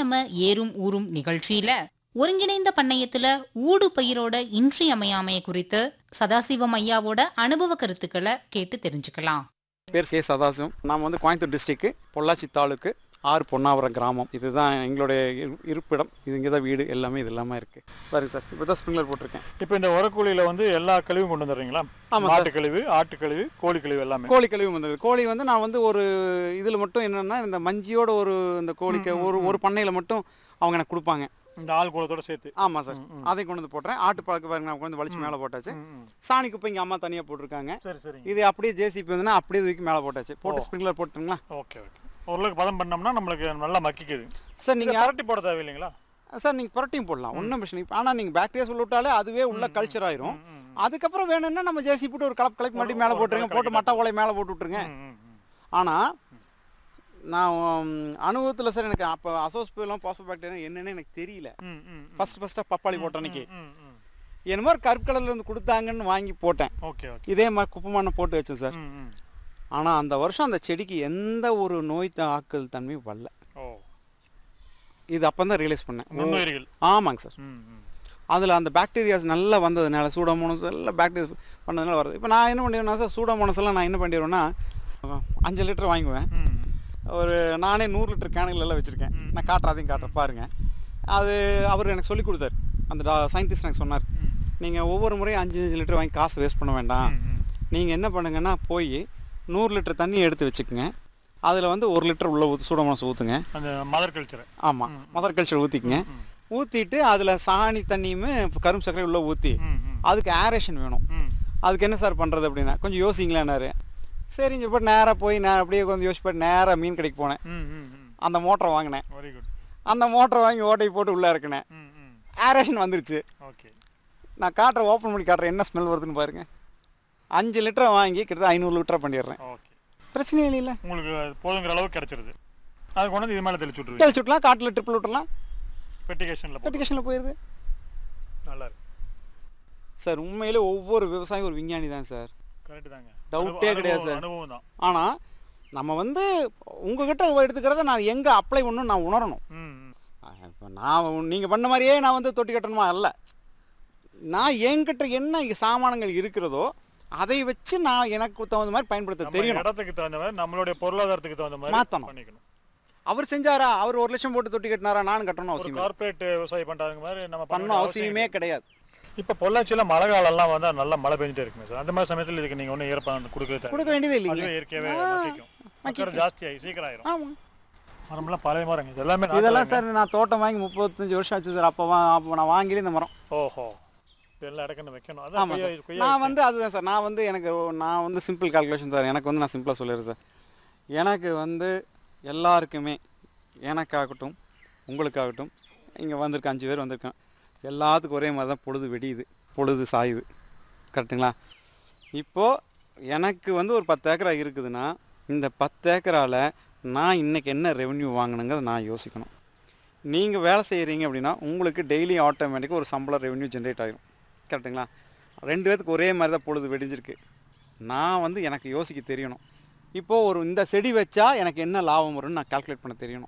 நம்ம ஏறும் ஊரும் நிகழ்ச்சியில ஒருங்கிணைந்த பண்ணையத்துல ஊடு பயிரோட இன்றியமையாமைய குறித்து சதாசிவம் ஐயாவோட அனுபவ கருத்துக்களை கேட்டு தெரிஞ்சுக்கலாம் பேர் கே சதாசிவம் நாம் வந்து கோயம்புத்தூர் டிஸ்ட்ரிக்கு பொள்ளாச்சி தாலுக்கு ஆறு பொன்னாவரம் கிராமம் இதுதான் எங்களுடைய இரு- இருப்பிடம் இது இங்கே தான் வீடு எல்லாமே இது எல்லாமே இருக்குது பாருங்க சார் இப்போ தான் ஸ்ப்ரிங்க்லர் போட்டிருக்கேன் இப்போ இந்த உரக்கூலியில் வந்து எல்லா கழிவும் கொண்டு வந்துடுறீங்களா ஆமாம் மாட்டு கழிவு ஆட்டு கழிவு கோழி கழிவு எல்லாமே கோழி கழிவு வந்தது கோழி வந்து நான் வந்து ஒரு இதில் மட்டும் என்னென்னா இந்த மஞ்சியோட ஒரு இந்த கோழிக்கு ஒரு ஒரு பண்ணையில் மட்டும் அவங்க எனக்கு கொடுப்பாங்க இந்த ஆள் கூலத்தோட சேர்த்து ஆமாம் சார் அதை கொண்டு வந்து போட்டுறேன் ஆட்டு பழக்க பாருங்க நான் கொண்டு வந்து வலிச்சு மேலே போட்டாச்சு ம், ம். சாணி குப்பை இங்கே அம்மா தனியாக போட்டிருக்காங்க சரி சரிங்க இது அப்படியே ஜேசிபி வந்துன்னா அப்படியே தூக்கி மேலே போட்டாச்சு போட்டு ஸ்ப்ரிங்க்லர் போட்டுங்களா ஓகே ஓகே ஓரளவுக்கு பதம் பண்ணோம்னா நம்மளுக்கு நல்லா மக்கிக்குது சார் நீங்க நீங்கள் பரட்டி போட தேவையில்லைங்களா சார் நீங்கள் புரட்டியும் போடலாம் ஒன்றும் பிரச்சனை இல்லை ஆனால் நீங்கள் பாக்டீரியா சொல்ல விட்டாலே அதுவே உள்ள கல்ச்சர் ஆயிரும் ம், ம். அதுக்கப்புறம் வேணும்னா நம்ம ஜேசி போட்டு ஒரு கலப்பு கலப்பி மட்டும் மேலே ஒரு போட்டுருங்க கலப்பு போட்டு மட்டை ஓலை மேலே போட்டு விட்ருங்க ம், ம், ம். ஆனால் நான் அனுபவத்தில் சார் எனக்கு அப்போ அசோஸ்பெல்லாம் பாஸ்போ பாக்டீரியா என்னன்னு எனக்கு தெரியல ம், ம், ம். ஃபர்ஸ்ட் ஃபஸ்ட்டாக பப்பாளி போட்ட அன்னைக்கு ம், ம். என்னமோ ஒரு கற்கடல்ல இருந்து கொடுத்தாங்கன்னு வாங்கி போட்டேன் ஓகே ஓகே இதே மாதிரி குப்பை மண்ணை போட்டு வச்சேன் சார் ம், ம். ஆனால் அந்த வருஷம் அந்த செடிக்கு எந்த ஒரு நோய் தாக்குதல் தன்மையும் வரல ஓ இது அப்போ தான் ரியலைஸ் பண்ணேன் ஓ, நுண்ணுயிரிகள் ஆமாங்க சார் ம், ம். அதில் அந்த பாக்டீரியாஸ் நல்லா வந்ததுனால சூடோமோனஸ் எல்லாம் பாக்டீரியாஸ் பண்ணதுனால வருது இப்போ நான் என்ன பண்ணிடுவேன்னா சார் சூடோமோனஸ் எல்லாம் நான் என்ன பண்ணிடுவேன்னா அஞ்சு லிட்டர் வாங்குவேன் ம், ம். ஒரு நானே நூறு லிட்டர் கேனுகள் எல்லாம் வச்சுருக்கேன் ம். நான் காட்டுறதையும் காட்டுறேன் பாருங்கள் அது அவர் எனக்கு சொல்லி கொடுத்தாரு அந்த சயின்டிஸ்ட் எனக்கு சொன்னார் ம். நீங்கள் ஒவ்வொரு முறையும் அஞ்சு அஞ்சு லிட்டர் வாங்கி காசு வேஸ்ட் பண்ண வேண்டாம் ம், ம். நீங்கள் என்ன பண்ணுங்கன்னா போய் நூறு லிட்டர் தண்ணி எடுத்து வச்சுக்கோங்க அதில் வந்து ஒரு லிட்டர் உள்ள ஊற்று சூடோமோனஸ் ஊற்றுங்க அந்த மதர் கல்ச்சர் ஆமாம் மதர் கல்ச்சர் ஊற்றிக்கங்க ஊற்றிட்டு அதில் சாணி தண்ணியுமே கரும் சர்க்கரை உள்ளே ஊற்றி ம் ம் அதுக்கு ஏரேஷன் வேணும் ம் அதுக்கு என்ன சார் பண்ணுறது அப்படின்னா கொஞ்சம் யோசிங்களேன்னாரு சரிங்க இப்போ நேராக போய் நான் அப்படியே கொஞ்சம் யோசிச்சு நேராக மீன் கடைக்கு போனேன் ம் ம் ம் அந்த மோட்டரை வாங்கினேன் வெரி குட் அந்த மோட்டரை வாங்கி ஓட்டை போட்டு உள்ளே இறக்கினேன் ம் ம் ஏரேஷன் வந்துருச்சு ஓகே நான் காட்டுற ஓப்பன் பண்ணி காட்டுறேன் என்ன ஸ்மெல் வருதுன்னு பாருங்க அஞ்சு லிட்டரை வாங்கி கிட்டத்தட்ட ஐநூறு லிட்டரை பண்ணிடுறேன் ஓகே பிரச்சனையே இல்லைல்ல உங்களுக்கு அது போதுங்கிற அளவுக்கு கிடைச்சிருது அது கொண்டு வந்து இது மேலே தெளிச்சு விட்ருவீங்க தெளிச்சு விட்டலாம் காட்டில் ட்ரிப்பிள் விட்டுலாம் பெட்டிகேஷனில் போட்டு பெட்டிகேஷனில் போயிடுது நல்லா இருக்கு சார் உண்மையிலே ஒவ்வொரு விவசாயி ஒரு விஞ்ஞானி தான் சார் கரெக்ட் தாங்க டவுட்டே அனுபவம் கிடையாது சார். அனுபவம் தான் ஆனால் நம்ம வந்து உங்ககிட்ட எடுத்துக்கிறத நான் எங்கே அப்ளை பண்ணணும்னு நான் உணரணும் ம் ம் இப்போ நான் நீங்கள் பண்ண மாதிரியே நான் வந்து தொட்டி கட்டணுமா அல்ல நான் என்கிட்ட என்ன சாமானங்கள் இருக்கிறதோ அதை வச்சு நான் எனக்கு தகுந்த மாதிரி பயன்படுத்த நம்ம தெரியணும் இடத்துக்கு தகுந்த மாதிரி நம்மளுடைய பொருளாதாரத்துக்கு தகுந்த மாதிரி மாத்தணும். பண்ணிக்கணும் அவர் செஞ்சாரா அவர் ஒரு லட்சம் போட்டு தொட்டி கட்டினாரா நானும் கட்டணும் ஒரு அவசியம் இல்லை. கார்ப்பரேட் விவசாயம் பண்றாங்க மாதிரி நம்ம பண்ண பண்ணணும் அவசியமே கிடையாது இப்போ பொள்ளாச்சியில மழை காலம்லாம் வந்தா நல்லா மழை பெஞ்சிட்டே இருக்குமே சார் அந்த மாதிரி சமயத்தில் இதுக்கு நீங்க ஒன்றும் ஈரப்பதம் கொடுக்கவே தேவை கொடுக்க வேண்டியது இல்லைங்க அதுவே இயற்கையாவே ஆ, மக்கிக்கும் மக்கள் ஜாஸ்தி ஆகி சீக்கிரம் ஆயிரும் ஆமாம் மரம்லாம் பழைய மரங்க இது எல்லாமே நாட்டு இதெல்லாம் மரங்க. சார் நான் தோட்டம் வாங்கி முப்பத்தஞ்சு வருஷம் ஆச்சு சார் அப்போ வா அப்போ நான் வாங்கி இந்த மரம் ஓஹோ இதெல்லாம் இடக்கன்னு வைக்கணும் அதான் ஆமாம் கொய்யா சார் கொய்யா நான் வந்து அதுதான் சார் நான் வந்து எனக்கு நான் வந்து சிம்பிள் கால்குலேஷன் சார் எனக்கு வந்து நான் சிம்பிளாக சொல்லிடுறேன் சார் எனக்கு வந்து எல்லாருக்குமே எனக்காகட்டும் உங்களுக்காகட்டும் இங்கே வந்திருக்க அஞ்சு பேர் வந்திருக்கேன் எல்லாத்துக்கும் ஒரே மாதிரி தான் பொழுது வெடியுது பொழுது சாயுது கரெக்டுங்களா இப்போது எனக்கு வந்து ஒரு பத்து ஏக்கரா இருக்குதுன்னா இந்த பத்து ஏக்கரால் நான் இன்றைக்கி என்ன ரெவென்யூ வாங்கணுங்கிறத நான் யோசிக்கணும் நீங்கள் வேலை செய்கிறீங்க அப்படின்னா உங்களுக்கு டெய்லி ஆட்டோமேட்டிக்காக ஒரு சம்பளம் ரெவென்யூ ஜென்ரேட் ஆகிடும் கரெக்டுங்களா ரெண்டு பேத்துக்கு ஒரே மாதிரி தான் பொழுது வெடிஞ்சிருக்கு நான் வந்து எனக்கு யோசிக்க தெரியணும் இப்போது ஒரு இந்த செடி வச்சா எனக்கு என்ன லாபம் வரும்னு நான் கால்குலேட் பண்ண தெரியணும்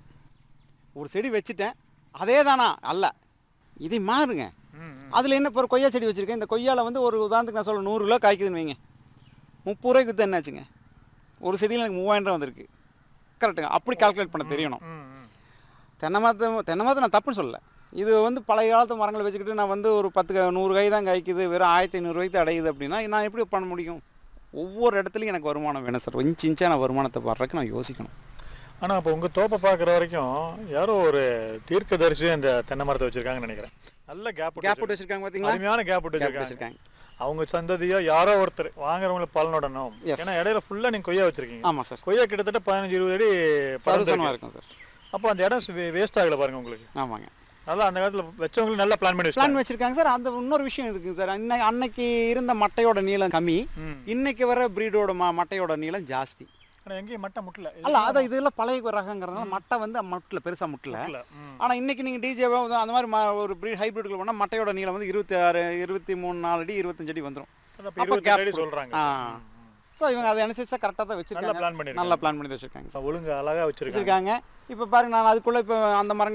ஒரு செடி வச்சுட்டேன் அதே தானா அல்ல இதை மாறுங்க ம், ம். அதில் என்ன இப்போ ஒரு கொய்யா செடி வச்சுருக்கேன் இந்த கொய்யாவில் வந்து ஒரு உதாரணத்துக்கு நான் சொல்ல நூறு கிலோ காய்க்குதுன்னு வைங்க முப்பது ரூபாய்க்கு விற்று என்னாச்சுங்க ஒரு செடியில் எனக்கு மூவாயிரம் ரூபா வந்திருக்கு கரெக்டுங்க அப்படி கால்குலேட் பண்ண தெரியணும் ம், ம். தென்னை மரத்தை தென்னை மரத்தை நான் தப்புன்னு சொல்லல இது வந்து பழைய காலத்து மரங்களை வச்சுக்கிட்டு நான் வந்து ஒரு பத்து க- நூறு காய் தான் காய்க்குது வெறும் ஆயிரத்தி ஐநூறுரூவாய்க்கு அடையுது அப்படின்னா நான் எப்படி பண்ண முடியும் ஒவ்வொரு இடத்துலையும் எனக்கு வருமானம் வேணும் சார் இன்ச்சு இன்ச்சாக நான் வருமானத்தை வர்றதுக்கு நான் யோசிக்கணும் ஆனா இப்போ உங்க தோப்பை பார்க்குற வரைக்கும் யாரோ ஒரு தீர்க்கதரிசி அந்த தென்னை மரத்தை வச்சிருக்காங்கன்னு நினைக்கிறேன் நல்ல கேப் கேப் போட்டு வச்சுருக்காங்க பார்த்தீங்களா அருமையான கேப் விட்டு கேப் வச்சிருக்காங்க வச்சுருக்காங்க அவங்க சந்ததியோ யாரோ ஒருத்தர் வாங்குறவங்களுக்கு பலனுடனும் Yes. ஏன்னா இடையில ஃபுல்லா நீங்க கொய்யா வச்சிருக்கீங்க ஆமாம் சார் கொய்யா கிட்டத்தட்ட பதினஞ்சு இருபது அடி சருசனமாக பறந்துருக்கு. இருக்கும் சார் அப்போ அந்த இடம் வேஸ்ட் ஆகல பாருங்க உங்களுக்கு ஆமாங்க நல்லா அந்த காலத்துல வச்சவங்களுக்கு நல்லா பிளான் பண்ணி பிளான் வச்சாங்க வச்சுருக்காங்க சார் அந்த இன்னொரு விஷயம் இருக்குங்க சார் இன்னைக்கு அன்னைக்கு இருந்த மட்டையோட நீளம் கம்மி ம். இன்னைக்கு வர பிரீடோட ம மட்டையோட நீளம் ஜாஸ்தி ஆனா எங்கேயும் மட்டை முட்டல அல்ல அதை இதெல்லாம் பழைய ரகங்கிறதுனால மட்டை வந்து முட்டல பெருசாக முட்டல இல்ல ம். ஆனால் இன்னைக்கு நீங்கள் டிஜேவோ அந்த மாதிரி ம- ஒரு ப்ரீட் ஹைப்ரிட்கள் பண்ணால் மட்டையோட நீளம் வந்து இருபத்தி ஆறு இருபத்தி மூணு நாலு அடி இருபத்தஞ்சு அடி வந்துடும் அதான் இப்ப அப்ப இருபத்தி gap அடி கொடு- சொல்றாங்க ஆ. ம், ம். ஸோ இவங்க அதை அனுசரிச்சு கரெக்டாக தான் நல்லா வச்சிருக்காங்க பிளான் பண்ணி நல்லா பிளான் பண்ணி வச்சிருக்காங்க ஒழுங்கு அழகா வச்சிருக்காங்க வச்சிருக்காங்க இப்போ பாருங்க நான் அதுக்குள்ளே இப்போ அந்த மரங்கள்